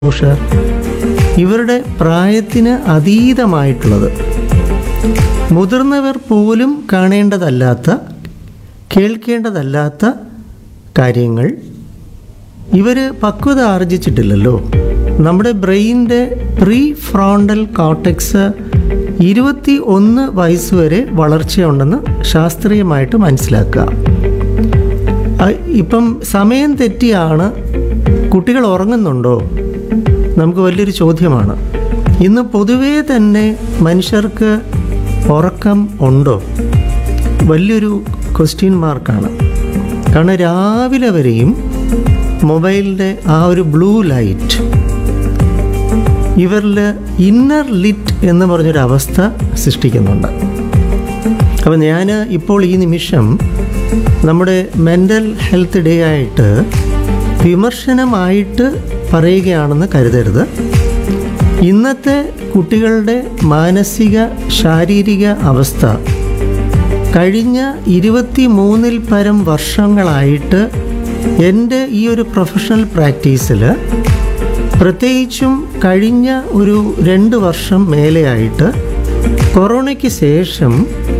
exposure ഇവരുടെ പ്രായത്തിന് അതീതമായിട്ടുള്ളത് മുതിർന്നവർ പോലും കാണേണ്ടതല്ലാത്ത കേൾക്കേണ്ടതല്ലാത്ത കാര്യങ്ങൾ ഇവർ പക്വത ആർജിച്ചിട്ടില്ലല്ലോ നമ്മുടെ ബ്രെയിനിൻ്റെ പ്രീ ഫ്രോണ്ടൽ കോട്ടക്സ് ഇരുപത്തി ഒന്ന് വയസ്സ് വരെ വളർച്ചയുണ്ടെന്ന് ശാസ്ത്രീയമായിട്ട് മനസ്സിലാക്കുക അ- ഇപ്പം സമയം തെറ്റിയാണ് കുട്ടികൾ ഉറങ്ങുന്നുണ്ടോ നമുക്ക് വലിയൊരു ചോദ്യമാണ് ഇന്ന് പൊതുവേ തന്നെ മനുഷ്യർക്ക് ഉറക്കം ഉണ്ടോ വലിയൊരു ക്വസ്റ്റ്യൻ മാർക്കാണ് കാരണം രാവിലെ വരെയും മൊബൈലിൻ്റെ ആ ഒരു ബ്ലൂ ലൈറ്റ് ഇവരിൽ ഇന്നർ ലിറ്റ് എന്ന് പറഞ്ഞൊരു അവസ്ഥ സൃഷ്ടിക്കുന്നുണ്ട് അപ്പോൾ ഞാൻ ഇപ്പോൾ ഈ നിമിഷം നമ്മുടെ മെൻ്റൽ ഹെൽത്ത് ഡേ ആയിട്ട് വിമർശനമായിട്ട് പറയുകയാണെന്ന് കരുതരുത് ഇന്നത്തെ കുട്ടികളുടെ മാനസിക ശാരീരിക അവസ്ഥ കഴിഞ്ഞ ഇരുപത്തി മൂന്നിൽ പരം വർഷങ്ങളായിട്ട് എൻ്റെ ഈ ഒരു പ്രൊഫഷണൽ പ്രാക്ടീസിൽ പ്രത്യേകിച്ചും കഴിഞ്ഞ ഒരു രണ്ട് വർഷം മേലെയായിട്ട് കൊറോണയ്ക്ക് ശേഷം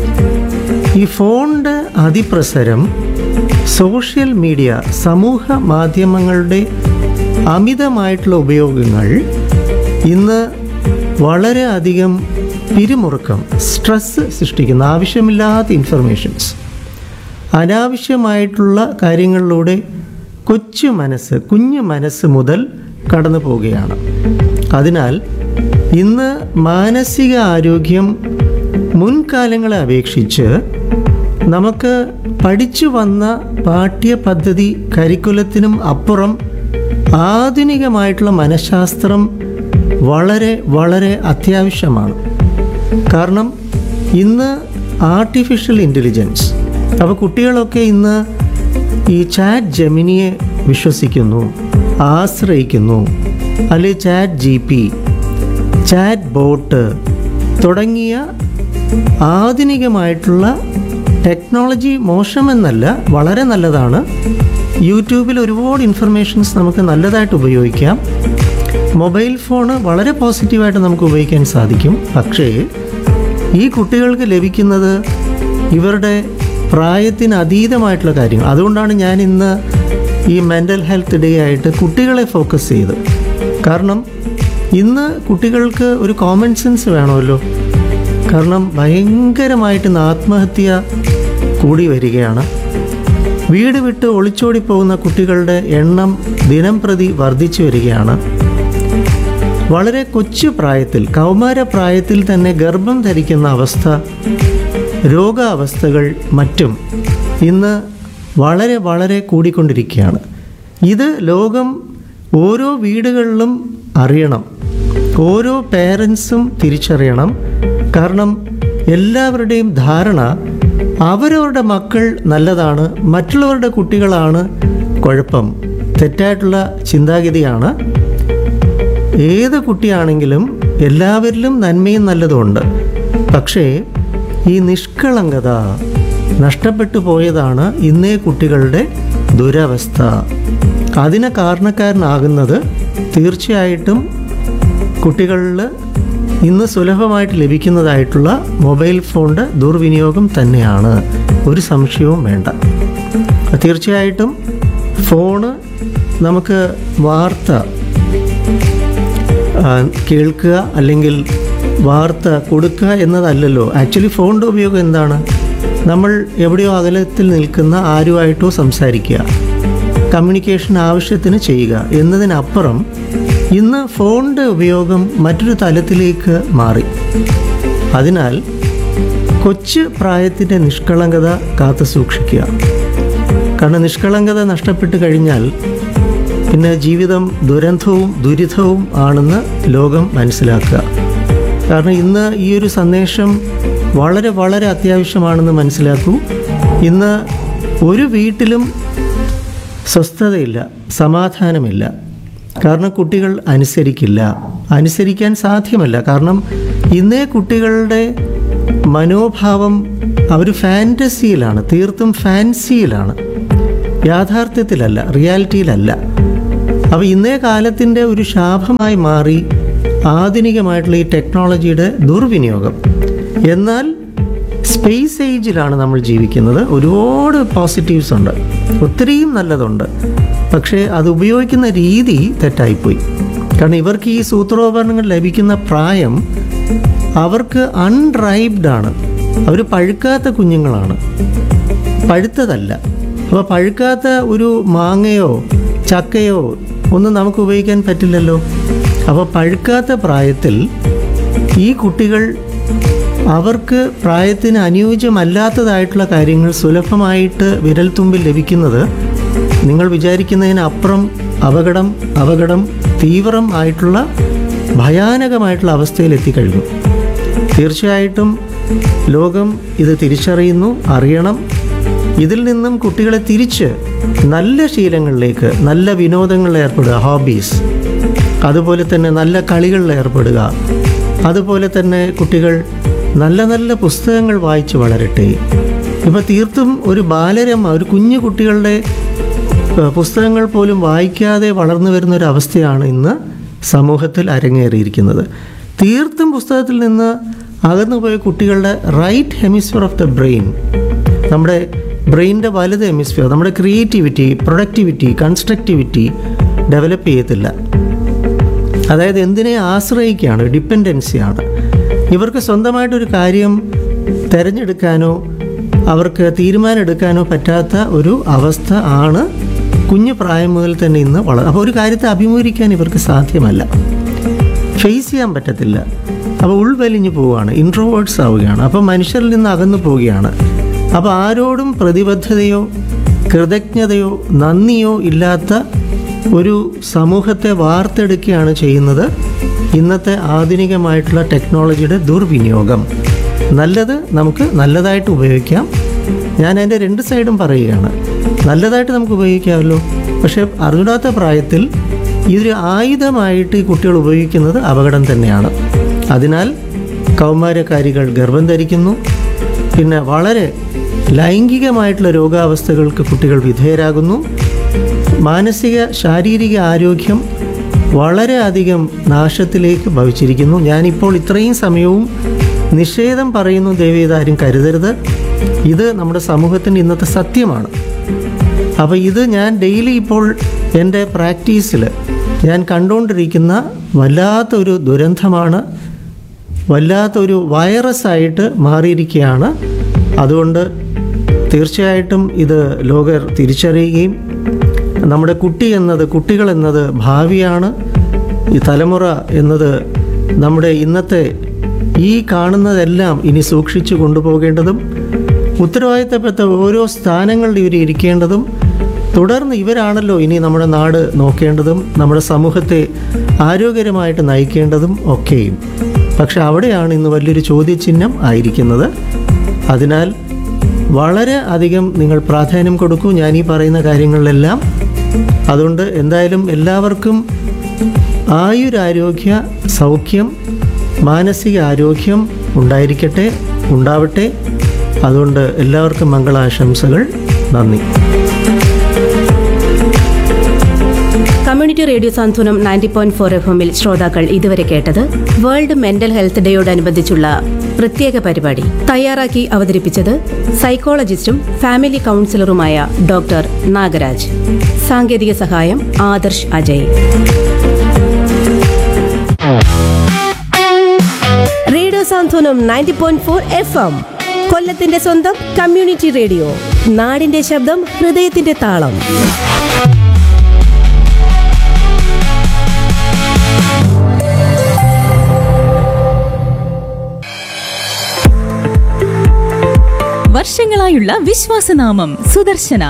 ഈ ഫോണിൻ്റെ അതിപ്രസരം സോഷ്യൽ മീഡിയ സമൂഹ മാധ്യമങ്ങളുടെ അമിതമായിട്ടുള്ള ഉപയോഗങ്ങൾ ഇന്ന് വളരെ അധികം പിരിമുറുക്കം സ്ട്രെസ് സൃഷ്ടിക്കുന്ന ആവശ്യമില്ലാത്ത ഇൻഫർമേഷൻസ് അനാവശ്യമായിട്ടുള്ള കാര്യങ്ങളിലൂടെ കൊച്ചു മനസ്സ് കുഞ്ഞു മനസ്സ് മുതൽ കടന്നു പോവുകയാണ് അതിനാൽ ഇന്ന് മാനസിക ആരോഗ്യം മുൻകാലങ്ങളെ അപേക്ഷിച്ച് നമുക്ക് പഠിച്ചു വന്ന പാഠ്യപദ്ധതി കരിക്കുലത്തിനും അപ്പുറം ആധുനികമായിട്ടുള്ള മനഃശാസ്ത്രം വളരെ വളരെ അത്യാവശ്യമാണ് കാരണം ഇന്ന് ആർട്ടിഫിഷ്യൽ ഇൻ്റലിജൻസ് അപ്പോൾ കുട്ടികളൊക്കെ ഇന്ന് ഈ ചാറ്റ് ജെമിനിയെ വിശ്വസിക്കുന്നു ആശ്രയിക്കുന്നു അല്ലെ chat G P chat bot തുടങ്ങിയ ആധുനികമായിട്ടുള്ള ടെക്നോളജി മോശമെന്നല്ല വളരെ നല്ലതാണ് യൂട്യൂബിൽ ഒരുപാട് ഇൻഫർമേഷൻസ് നമുക്ക് നല്ലതായിട്ട് ഉപയോഗിക്കാം മൊബൈൽ ഫോണ് വളരെ പോസിറ്റീവായിട്ട് നമുക്ക് ഉപയോഗിക്കാൻ സാധിക്കും പക്ഷേ ഈ കുട്ടികൾക്ക് ലഭിക്കുന്നത് ഇവരുടെ പ്രായത്തിന് അതീതമായിട്ടുള്ള കാര്യങ്ങൾ അതുകൊണ്ടാണ് ഞാൻ ഇന്ന് ഈ മെൻ്റൽ ഹെൽത്ത് ഡേ ആയിട്ട് കുട്ടികളെ ഫോക്കസ് ചെയ്ത് കാരണം ഇന്ന് കുട്ടികൾക്ക് ഒരു കോമൺ സെൻസ് വേണമല്ലോ കാരണം ഭയങ്കരമായിട്ട് ഇന്ന് ആത്മഹത്യ കൂടി വരികയാണ് വീട് വിട്ട് ഒളിച്ചോടി പോകുന്ന കുട്ടികളുടെ എണ്ണം ദിനം പ്രതി വർദ്ധിച്ചു വരികയാണ് വളരെ കൊച്ചു പ്രായത്തിൽ കൗമാര പ്രായത്തിൽ തന്നെ ഗർഭം ധരിക്കുന്ന അവസ്ഥ രോഗാവസ്ഥകൾ മറ്റും ഇന്ന് വളരെ വളരെ കൂടിക്കൊണ്ടിരിക്കുകയാണ് ഇത് ലോകം ഓരോ വീടുകളിലും അറിയണം ഓരോ പേരൻസും തിരിച്ചറിയണം കാരണം എല്ലാവരുടെയും ധാരണ അവരവരുടെ മക്കൾ നല്ലതാണ് മറ്റുള്ളവരുടെ കുട്ടികളാണ് കുഴപ്പം തെറ്റായിട്ടുള്ള ചിന്താഗതിയാണ് ഏത് കുട്ടിയാണെങ്കിലും എല്ലാവരിലും നന്മയും നല്ലതുമുണ്ട് പക്ഷേ ഈ നിഷ്കളങ്കത നഷ്ടപ്പെട്ടു പോയതാണ് ഇന്നേ കുട്ടികളുടെ ദുരവസ്ഥ അതിന് കാരണക്കാരനാകുന്നത് തീർച്ചയായിട്ടും കുട്ടികളിൽ ഇന്ന് സുലഭമായിട്ട് ലഭിക്കുന്നതായിട്ടുള്ള മൊബൈൽ ഫോണിൻ്റെ ദുർവിനിയോഗം തന്നെയാണ് ഒരു സംശയവും വേണ്ട തീർച്ചയായിട്ടും ഫോണ് നമുക്ക് വാർത്ത ആ, കേൾക്കുക അല്ലെങ്കിൽ വാർത്ത കൊടുക്കുക എന്നതല്ലല്ലോ ആക്ച്വലി ഫോണിൻ്റെ ഉപയോഗം എന്താണ് നമ്മൾ എവിടെയോ അകലത്തിൽ നിൽക്കുന്ന ആരുമായിട്ടോ സംസാരിക്കുക കമ്മ്യൂണിക്കേഷൻ ആവശ്യത്തിന് ചെയ്യുക എന്നതിനപ്പുറം ഇന്ന് ഫോണിൻ്റെ ഉപയോഗം മറ്റൊരു തലത്തിലേക്ക് മാറി അതിനാൽ കൊച്ചു പ്രായത്തിൻ്റെ നിഷ്കളങ്കത കാത്തു സൂക്ഷിക്കുക കാരണം നിഷ്കളങ്കത നഷ്ടപ്പെട്ട് കഴിഞ്ഞാൽ പിന്നെ ജീവിതം ദുരന്തവും ദുരിതവും ആണെന്ന് ലോകം മനസ്സിലാക്കുക കാരണം ഇന്ന് ഈ ഒരു സന്ദേശം വളരെ വളരെ അത്യാവശ്യമാണെന്ന് മനസ്സിലാക്കൂ ഇന്ന് ഒരു വീട്ടിലും സ്വസ്ഥതയില്ല സമാധാനമില്ല കാരണം കുട്ടികൾ അനുസരിക്കില്ല അനുസരിക്കാൻ സാധ്യമല്ല കാരണം ഇന്നേ കുട്ടികളുടെ മനോഭാവം അവർ ഫാൻറ്റസിയിലാണ് തീർത്തും ഫാൻസിയിലാണ് യാഥാർത്ഥ്യത്തിലല്ല റിയാലിറ്റിയിലല്ല അപ്പോൾ ഇന്നേ കാലത്തിൻ്റെ ഒരു ശാപമായി മാറി ആധുനികമായിട്ടുള്ള ഈ ടെക്നോളജിയുടെ ദുർവിനിയോഗം എന്നാൽ സ്പേസ് ഏജിലാണ് നമ്മൾ ജീവിക്കുന്നത് ഒരുപാട് പോസിറ്റീവ്സ് ഉണ്ട് ഒത്തിരിയും നല്ലതുണ്ട് പക്ഷേ അത് ഉപയോഗിക്കുന്ന രീതി തെറ്റായിപ്പോയി കാരണം ഇവർക്ക് ഈ സൂത്രോപകരണങ്ങൾ ലഭിക്കുന്ന പ്രായം അവർക്ക് അൺറൈബ്ഡ് ആണ് അവർ പഴുക്കാത്ത കുഞ്ഞുങ്ങളാണ് പഴുത്തതല്ല അപ്പോൾ പഴുക്കാത്ത ഒരു മാങ്ങയോ ചക്കയോ ഒന്നും നമുക്ക് ഉപയോഗിക്കാൻ പറ്റില്ലല്ലോ അപ്പോൾ പഴുക്കാത്ത പ്രായത്തിൽ ഈ കുട്ടികൾ അവർക്ക് പ്രായത്തിന് അനുയോജ്യമല്ലാത്തതായിട്ടുള്ള കാര്യങ്ങൾ സുലഭമായിട്ട് വിരൽത്തുമ്പിൽ ലഭിക്കുന്നത് നിങ്ങൾ വിചാരിക്കുന്നതിനപ്പുറം അപകടം അപകടം തീവ്രം ആയിട്ടുള്ള ഭയാനകമായിട്ടുള്ള അവസ്ഥയിൽ എത്തിക്കഴിഞ്ഞു തീർച്ചയായിട്ടും ലോകം ഇത് തിരിച്ചറിയുന്നു അറിയണം ഇതിൽ നിന്നും കുട്ടികളെ തിരിച്ച് നല്ല ശീലങ്ങളിലേക്ക് നല്ല വിനോദങ്ങളിൽ ഏർപ്പെടുക ഹോബീസ് അതുപോലെ തന്നെ നല്ല കളികളിൽ ഏർപ്പെടുക അതുപോലെ തന്നെ കുട്ടികൾ നല്ല നല്ല പുസ്തകങ്ങൾ വായിച്ച് വളരട്ടെ ഇപ്പോൾ തീർത്തും ഒരു ബാലരമ ഒരു കുഞ്ഞു കുട്ടികളുടെ ഏഹ്, പുസ്തകങ്ങൾ പോലും വായിക്കാതെ വളർന്നു വരുന്ന ഒരു അവസ്ഥയാണ് ഇന്ന് സമൂഹത്തിൽ അരങ്ങേറിയിരിക്കുന്നത് തീർത്തും പുസ്തകത്തിൽ നിന്ന് അകന്നുപോയ കുട്ടികളുടെ right hemisphere of the brain നമ്മുടെ ബ്രെയിനിൻ്റെ വലുത് ഹെമിസ്ഫിയർ നമ്മുടെ ക്രിയേറ്റിവിറ്റി പ്രൊഡക്ടിവിറ്റി കൺസ്ട്രക്റ്റിവിറ്റി ഡെവലപ്പ് ചെയ്യത്തില്ല അതായത് എന്തിനെ ആശ്രയിക്കുകയാണ് ഡിപ്പെൻഡൻസിയാണ് ഇവർക്ക് സ്വന്തമായിട്ടൊരു കാര്യം തിരഞ്ഞെടുക്കാനോ അവർക്ക് തീരുമാനം എടുക്കാനോ പറ്റാത്ത ഒരു അവസ്ഥ ആണ് കുഞ്ഞു പ്രായം മുതൽ തന്നെ ഇന്ന് വളർ അപ്പോൾ ഒരു കാര്യത്തെ അഭിമുഖീകരിക്കാൻ ഇവർക്ക് സാധ്യമല്ല ഫേസ് ചെയ്യാൻ പറ്റത്തില്ല അപ്പോൾ ഉൾവലിഞ്ഞു പോവുകയാണ് ഇൻട്രോവേർട്സ് ആവുകയാണ് അപ്പോൾ മനുഷ്യരിൽ നിന്ന് അകന്നു പോവുകയാണ് അപ്പോൾ ആരോടും പ്രതിബദ്ധതയോ കൃതജ്ഞതയോ നന്ദിയോ ഇല്ലാത്ത ഒരു സമൂഹത്തെ വാർത്തെടുക്കുകയാണ് ചെയ്യുന്നത് ഇന്നത്തെ ആധുനികമായിട്ടുള്ള ടെക്നോളജിയുടെ ദുർവിനിയോഗം നല്ലത് നമുക്ക് നല്ലതായിട്ട് ഉപയോഗിക്കാം ഞാൻ അതിൻ്റെ രണ്ട് സൈഡും പറയുകയാണ് നല്ലതായിട്ട് നമുക്ക് ഉപയോഗിക്കാമല്ലോ പക്ഷേ അറിഞ്ഞാത്ത പ്രായത്തിൽ ഇതൊരു ആയുധമായിട്ട് ഈ കുട്ടികൾ ഉപയോഗിക്കുന്നത് അപകടം തന്നെയാണ് അതിനാൽ കൗമാരക്കാരികൾ ഗർഭം ധരിക്കുന്നു പിന്നെ വളരെ ലൈംഗികമായിട്ടുള്ള രോഗാവസ്ഥകൾക്ക് കുട്ടികൾ വിധേയരാകുന്നു മാനസിക ശാരീരിക ആരോഗ്യം വളരെയധികം നാശത്തിലേക്ക് ഭവിച്ചിരിക്കുന്നു ഞാനിപ്പോൾ ഇത്രയും സമയവും നിഷേധം പറയുന്നു ദൈവം ആരും കരുതരുത് ഇത് നമ്മുടെ സമൂഹത്തിൻ്റെ ഇന്നത്തെ സത്യമാണ് അപ്പോൾ ഇത് ഞാൻ ഡെയിലി ഇപ്പോൾ എൻ്റെ പ്രാക്ടീസിൽ ഞാൻ കണ്ടുകൊണ്ടിരിക്കുന്ന വല്ലാത്തൊരു ദുരന്തമാണ് വല്ലാത്തൊരു വൈറസായിട്ട് മാറിയിരിക്കുകയാണ് അതുകൊണ്ട് തീർച്ചയായിട്ടും ഇത് ലോകർ തിരിച്ചറിയുകയും നമ്മുടെ കുട്ടി എന്നത് കുട്ടികൾ എന്നത് ഭാവിയാണ് ഈ തലമുറ എന്നത് നമ്മുടെ ഇന്നത്തെ ഈ കാണുന്നതെല്ലാം ഇനി സൂക്ഷിച്ചു കൊണ്ടുപോകേണ്ടതും ഉത്തരവാദിത്തപ്പെട്ട ഓരോ സ്ഥാനങ്ങളിൽ ഇവർ ഇരിക്കേണ്ടതും തുടർന്ന് ഇവരാണല്ലോ ഇനി നമ്മുടെ നാട് നോക്കേണ്ടതും നമ്മുടെ സമൂഹത്തെ ആരോഗ്യകരമായിട്ട് നയിക്കേണ്ടതും ഒക്കെയും പക്ഷെ അവിടെയാണ് ഇന്ന് വലിയൊരു ചോദ്യചിഹ്നം ആയിരിക്കുന്നത് അതിനാൽ വളരെ അധികം നിങ്ങൾ പ്രാധാന്യം കൊടുക്കൂ ഞാൻ ഈ പറയുന്ന കാര്യങ്ങളിലെല്ലാം അതുകൊണ്ട് എന്തായാലും എല്ലാവർക്കും ആയുരാരോഗ്യ സൗഖ്യം മാനസിക ആരോഗ്യം ഉണ്ടായിരിക്കട്ടെ ഉണ്ടാവട്ടെ അതുകൊണ്ട് എല്ലാവർക്കും മംഗളാശംസകൾ നന്ദി community radio Santhwanam ninety point four F എമ്മിൽ ശ്രോതാക്കൾ ഇതുവരെ കേട്ടത് വേൾഡ് മെന്റൽ ഹെൽത്ത് ഡേയോടനുബന്ധിച്ചുള്ള പ്രത്യേക പരിപാടി തയ്യാറാക്കി അവതരിപ്പിച്ചത് സൈക്കോളജിസ്റ്റും ഫാമിലി കൗൺസിലറുമായ ഡോക്ടർ നാഗരാജ് സാങ്കേതിക സഹായം Adarsh Ajay radio Santhwanam ninety point four F M കൊല്ലത്തിന്റെ സ്വന്തം കമ്മ്യൂണിറ്റി റേഡിയോ നാടിന്റെ ശബ്ദം ഹൃദയത്തിന്റെ താളം വർഷങ്ങളായുള്ള വിശ്വാസനാമം സുദർശന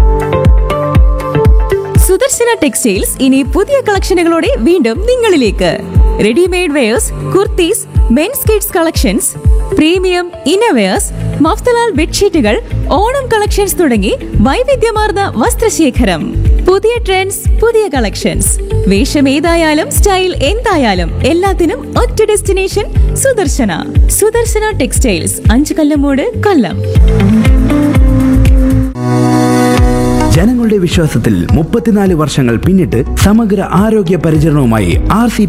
സുദർശന ടെക്സ്റ്റൈൽസ് ഇനി പുതിയ കളക്ഷനുകളോടെ വീണ്ടും നിങ്ങളിലേക്ക് readymade wears kurtis men's kids collections premium inner wears Mafatlal ബെഡ്ഷീറ്റുകൾ ഓണം കളക്ഷൻസ് തുടങ്ങി വൈവിധ്യമാർന്ന വസ്ത്രശേഖരം പുതിയ ട്രെൻഡ്സ് പുതിയ കളക്ഷൻസ് വേഷം ഏതായാലും സ്റ്റൈൽ എന്തായാലും എല്ലാത്തിനും ഒറ്റ ഡെസ്റ്റിനേഷൻ സുദർശന സുദർശന ടെക്സ്റ്റൈൽസ് അഞ്ചു കല്ലമൂട് കൊല്ലം ജനങ്ങളുടെ വിശ്വാസത്തിൽ മുപ്പത്തിനാല് വർഷങ്ങൾ പിന്നിട്ട് സമഗ്ര ആരോഗ്യ പരിചരണവുമായി ആർ സി